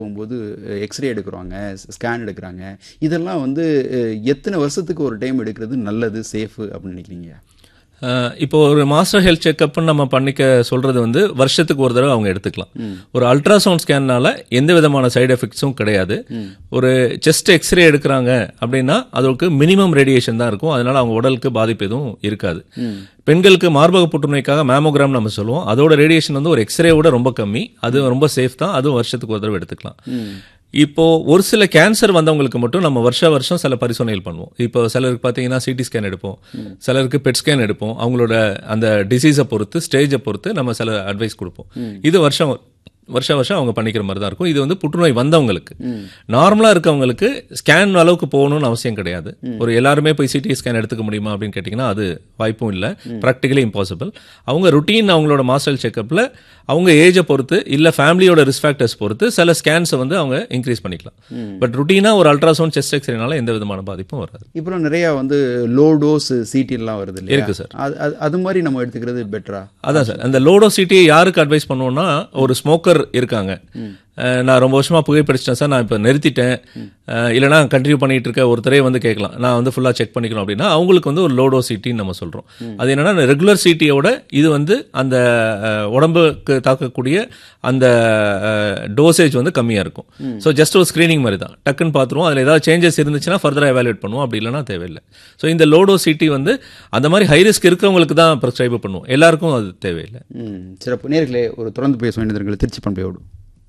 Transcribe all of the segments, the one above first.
போகும்போது எக்ஸ்ரே எடுக்கிறாங்க ஸ்கேன் எடுக்கிறாங்க இதெல்லாம் வந்து அஹ், எத்தனை வருஷத்துக்கு ஒரு டைம் எடுக்கிறது நல்லது சேஃபு அப்படின்னு நினைக்கிறீங்க அஹ் இப்போ ஒரு மாஸ்டர் ஹெல்த் செக்அப்னு நம்ம பண்ணிக்க சொல்றது வந்து வருஷத்துக்கு ஒரு தடவை அவங்க எடுத்துக்கலாம் ஒரு அல்ட்ராசவுண்ட் ஸ்கேன்னால எந்த விதமான சைடு எஃபெக்ட்ஸும் கிடையாது ஒரு செஸ்ட் எக்ஸ்ரே எடுக்கிறாங்க அப்படின்னா அதுக்கு மினிமம் ரேடியேஷன் தான் இருக்கும் அதனால அவங்க உடலுக்கு பாதிப்பு எதுவும் இருக்காது பெண்களுக்கு மார்பக புற்றுநோய்க்காக மேமோகிராம் நம்ம சொல்லுவோம் அதோட ரேடியேஷன் வந்து ஒரு எக்ஸ்ரேவோட ரொம்ப கம்மி அது ரொம்ப சேஃப் தான் அதுவும் வருஷத்துக்கு ஒரு தடவை எடுத்துக்கலாம் இப்போ ஒரு சில கேன்சர் வந்தவங்களுக்கு மட்டும் நம்ம வருஷ வருஷம் சில பரிசோதனைகள் பண்ணுவோம் இப்போ சிலருக்கு பார்த்தீங்கன்னா சிடி ஸ்கேன் எடுப்போம் சிலருக்கு பெட் ஸ்கேன் எடுப்போம் அவங்களோட அந்த டிசீஸை பொறுத்து ஸ்டேஜை பொறுத்து நம்ம சில அட்வைஸ் கொடுப்போம் இது வருஷம் வருஷம் வருஷம் அவங்க பண்ணிக்கிற மாதிரி தான் இருக்கும் இது வந்து புற்றுநோய் வந்தவங்களுக்கு நார்மலாக இருக்கவங்களுக்கு ஸ்கேன் அளவுக்கு போகணும்னு அவசியம் கிடையாது ஒரு எல்லாருமே போய் சிடி ஸ்கேன் எடுத்துக்க முடியுமா அப்படின்னு கேட்டிங்கன்னா அது வாய்ப்பும் இல்லை ப்ராக்டிகலி இம்பாசிபிள் அவங்க ருட்டீன் அவங்களோட மாஸ்டல் செக்கப்பில் அவங்க ஏஜை பொறுத்து இல்லை ஃபேமிலியோட ரிஸ்க் ஃபேக்டர்ஸ் பொறுத்து சில ஸ்கேன்ஸை வந்து அவங்க இன்க்ரீஸ் பண்ணிக்கலாம் பட் ருட்டீனாக ஒரு அல்ட்ராசவுண்ட் செஸ்ட் எக்ஸ்ரேனால எந்த விதமான பாதிப்பும் வராது இப்போ நிறைய வந்து லோ டோஸ் சிடிலாம் வருது இல்லையா இருக்கு சார். அது அது- அது மாதிரி நம்ம எடுத்துக்கிறது பெட்டரா அதான் சார் அந்த லோடோ சிட்டியை யாருக்கு அட்வைஸ் பண்ணுவோம்னா ஒரு ஸ்மோக்கர் இருக்காங்க அஹ் நான் ரொம்ப வருஷமா புகைப்பிடிச்சிட்டேன் சார் நான் இப்போ நிறுத்திட்டேன் அஹ் இல்லைனா கண்டினியூ பண்ணிட்டு இருக்க ஒருத்தரே வந்து கேட்கலாம் நான் வந்து ஃபுல்லாக செக் பண்ணிக்கணும் அப்படின்னா அவங்களுக்கு வந்து ஒரு லோடோ சிட்டின்னு நம்ம சொல்கிறோம் அது என்னன்னா ரெகுலர் சிட்டியோட இது வந்து அந்த அஹ், உடம்புக்கு தாக்கக்கூடிய அந்த டோசேஜ் வந்து கம்மியாக இருக்கும் ஸோ ஜஸ்ட் ஒரு ஸ்க்ரீனிங் மாதிரி தான் டக்குன்னு பார்த்துருவோம் அதில் ஏதாவது சேஞ்சஸ் இருந்துச்சுன்னா ஃபர்தராக எவாலுவேட் பண்ணுவோம் அப்படி இல்லைனா தேவையில்லை ஸோ இந்த லோடோ சிட்டி வந்து அந்த மாதிரி ஹை ரிஸ்க் இருக்கிறவங்களுக்கு தான் ப்ரிஸ்கிரைப் பண்ணுவோம் எல்லாருக்கும் அது தேவையில்லை ம் சிறப்பு நேர்களே ஒரு தொடர்ந்து பேச வேண்டியது திருச்சி பண்பையோடு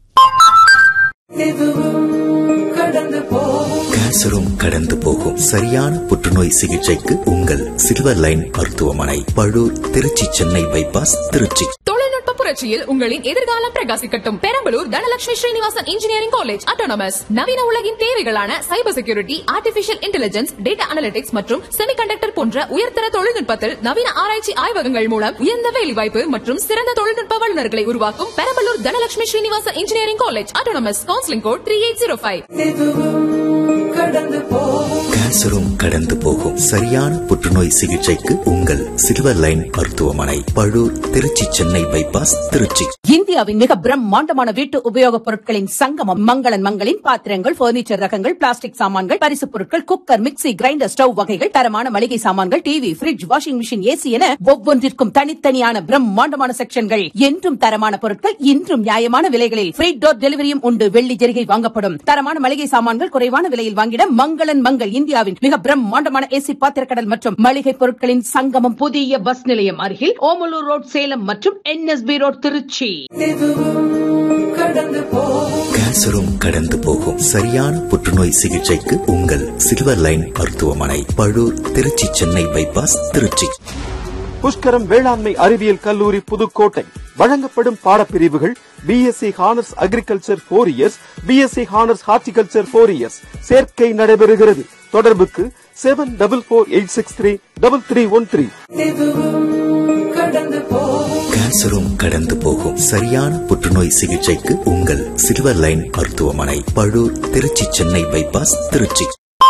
கேன்சரும் கடந்து போகும் சரியான புற்றுநோய் சிகிச்சைக்கு உங்கள் சில்வர் லைன் மருத்துவமனை பழூர் திருச்சி சென்னை பைபாஸ் திருச்சி தொழில்நுட்ப புரட்சியில் உங்களின் எதிர்காலம் பிரகாசிக்கட்டும் Perambalur Dhanalakshmi Srinivasan engineering college autonomous நவீன உலகின் தேவைகளான cyber security artificial intelligence data analytics மற்றும் செமிகண்டக்டர் போன்ற உயர்தர தொழில்நுட்பத்தில் நவீன ஆராய்ச்சி ஆய்வகங்கள் மூலம் உயர்ந்த வேலைவாய்ப்பு மற்றும் சிறந்த தொழில்நுட்ப வல்லுநர்களை உருவாக்கும் Perambalur Dhanalakshmi Srinivasan engineering college autonomous counselling code three eight zero five கேன்சரும் கடந்து போகும் சரியான புற்றுநோய் சிகிச்சைக்கு உங்கள் சில்வர் லைன் மருத்துவமனை பழூர் திருச்சி சென்னை பைபாஸ் திருச்சி இந்தியாவின் மிக பிரம்மாண்டமான வீட்டு உபயோகப் பொருட்களின் சங்கமம் மங்களன் மங்களின் பாத்திரங்கள் பர்னிச்சர் ரகங்கள் பிளாஸ்டிக் சாமான்கள் பரிசுப் பொருட்கள் குக்கர் மிக்ஸி கிரைண்டர் ஸ்டவ் வகைகள் தரமான மளிகை சாமான்கள் TV fridge washing machine AC என ஒவ்வொன்றிற்கும் தனித்தனியான பிரம்மாண்டமான செக்ஷன்கள் என்றும் தரமான பொருட்கள் இன்றும் நியாயமான விலைகளில் ஃப்ரீ டோர் டெலிவரியும் உண்டு வெள்ளி ஜெரிகை வாங்கப்படும் தரமான மளிகை சாமான்கள் குறைவான விலையில் வாங்கிட மங்களன் மங்கள் இந்தியாவின் மிக பிரம்மாண்டமான ஏசி பாத்திரக்கடல் மற்றும் மளிகை பொருட்களின் சங்கமம் புதிய பஸ் நிலையம் அருகில் ஓமலூர் ரோட் சேலம் மற்றும் என்எஸ்பி ரோட் திருச்சி கேன்சரும் கடந்து போகும் சரியான புற்றுநோய் சிகிச்சைக்கு உங்கள் சில்வர் லைன் மருத்துவமனை பழூர் திருச்சி சென்னை பைபாஸ் திருச்சி புஷ்கரம் வேளாண்மை அறிவியல் கல்லூரி புதுக்கோட்டை வழங்கப்படும் பாடப்பிரிவுகள் BSc honours agriculture four years BSc honours horticulture four years சேர்க்கை நடைபெறுகிறது தொடர்புக்கு seven double four eight six three double three one three கேன்சரும் கடந்து போகும் சரியான புற்றுநோய் சிகிச்சைக்கு உங்கள் சில்வர் லைன் மருத்துவமனை Palur Trichy Chennai bypass Trichy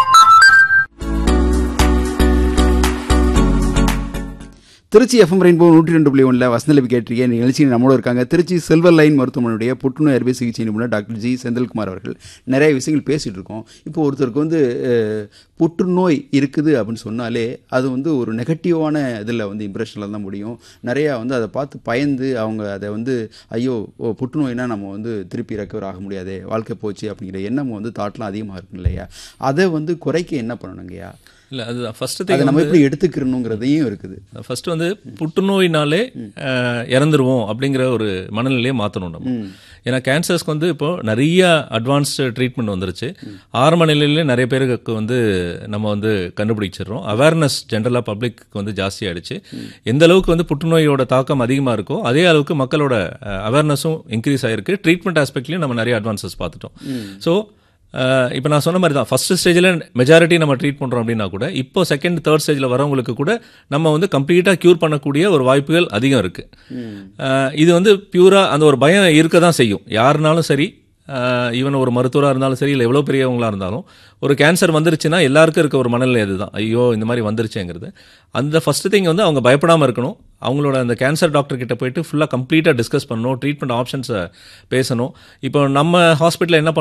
Trichy FM rainbow நூற்றி ரெண்டு புள்ளி ஒன்றில் வசந்தலிபி கேட்டிருக்கேன் நிகழ்ச்சி நம்மளோட இருக்காங்க திருச்சி சில்வர் லைன் மருத்துவமனையுடைய புற்றுநோய் அறுவை சிகிச்சை நிபுணர் டாக்டர் ஜி செந்தில்குமார் அவர்கள் நிறைய விஷயங்கள் பேசிட்டு இருக்கோம் இப்போ ஒருத்தருக்கு வந்து அஹ், புற்றுநோய் இருக்குது அப்படின்னு சொன்னாலே அது வந்து ஒரு நெகட்டிவான இதில் வந்து இம்ப்ரெஷனில் தான் முடியும் நிறையா வந்து அதை பார்த்து பயந்து அவங்க அதை வந்து ஐயோ ஓ, புற்றுநோய்னா நம்ம வந்து திருப்பி ரெக்கவர் ஆக முடியாதே வாழ்க்கை போச்சு அப்படிங்கிற எண்ணம் வந்து தாட்லாம் அதிகமாக இருக்கும் இல்லையா அதை வந்து குறைக்க என்ன பண்ணணுங்கய்யா இல்லை அது ஃபர்ஸ்ட் அதை நம்ம எப்படி எடுத்துக்கிறணுங்கிறதையும் இருக்குது ஃபர்ஸ்ட் வந்து புற்றுநோயினாலே அஹ், இறந்துருவோம் அப்படிங்கிற ஒரு மனநிலையை மாற்றணும் நம்ம ஏன்னா கேன்சர்ஸ்க்கு வந்து இப்போ நிறைய அட்வான்ஸ்டு ட்ரீட்மெண்ட் வந்துருச்சு ஆரம்ப நிலையிலே நிறைய பேருக்கு வந்து நம்ம வந்து கண்டுபிடிச்சிடுறோம் அவேர்னஸ் ஜென்ரலாக பப்ளிக் வந்து ஜாஸ்தி ஆயிடுச்சு எந்த அளவுக்கு வந்து புற்றுநோயோட தாக்கம் அதிகமாக இருக்கோ அதே அளவுக்கு மக்களோட அவேர்னஸும் இன்க்ரீஸ் ஆயிருக்கு ட்ரீட்மெண்ட் ஆஸ்பெக்ட்லையும் நம்ம நிறைய அட்வான்சஸ் பார்த்துட்டோம் ஸோ இப்போ நான் சொன்ன மாதிரி தான் ஃபர்ஸ்ட் ஸ்டேஜில் மெஜாரிட்டி நம்ம ட்ரீட் பண்ணுறோம் அப்படின்னா கூட இப்போ செகண்ட் தேர்ட் ஸ்டேஜில் வரவங்களுக்கு கூட நம்ம வந்து கம்ப்ளீட்டாக க்யூர் பண்ணக்கூடிய ஒரு வாய்ப்புகள் அதிகம் இருக்குது இது வந்து பியூராக அந்த ஒரு பயம் இருக்க தான் செய்யும் யாருனாலும் சரி ஈவன் ஒரு மருத்துவராக இருந்தாலும் சரி இல்லை எவ்வளோ பெரியவங்களா இருந்தாலும் ஒரு கேன்சர் வந்துருச்சுன்னா எல்லாருக்கும் இருக்க ஒரு மனநிலை அதுதான் ஐயோ இந்த மாதிரி வந்துருச்சேங்கிறது அந்த ஃபர்ஸ்ட் திங் வந்து அவங்க பயப்படாமல் இருக்கணும் அவங்களோட அந்த கேன்சர் டாக்டர் கிட்ட போயிட்டு ஃபுல்லாக கம்ப்ளீட்டாக டிஸ்கஸ் பண்ணணும் ட்ரீட்மெண்ட் ஆப்ஷன்ஸை பேசணும் இப்போ நம்ம ஹாஸ்பிட்டலில் என்ன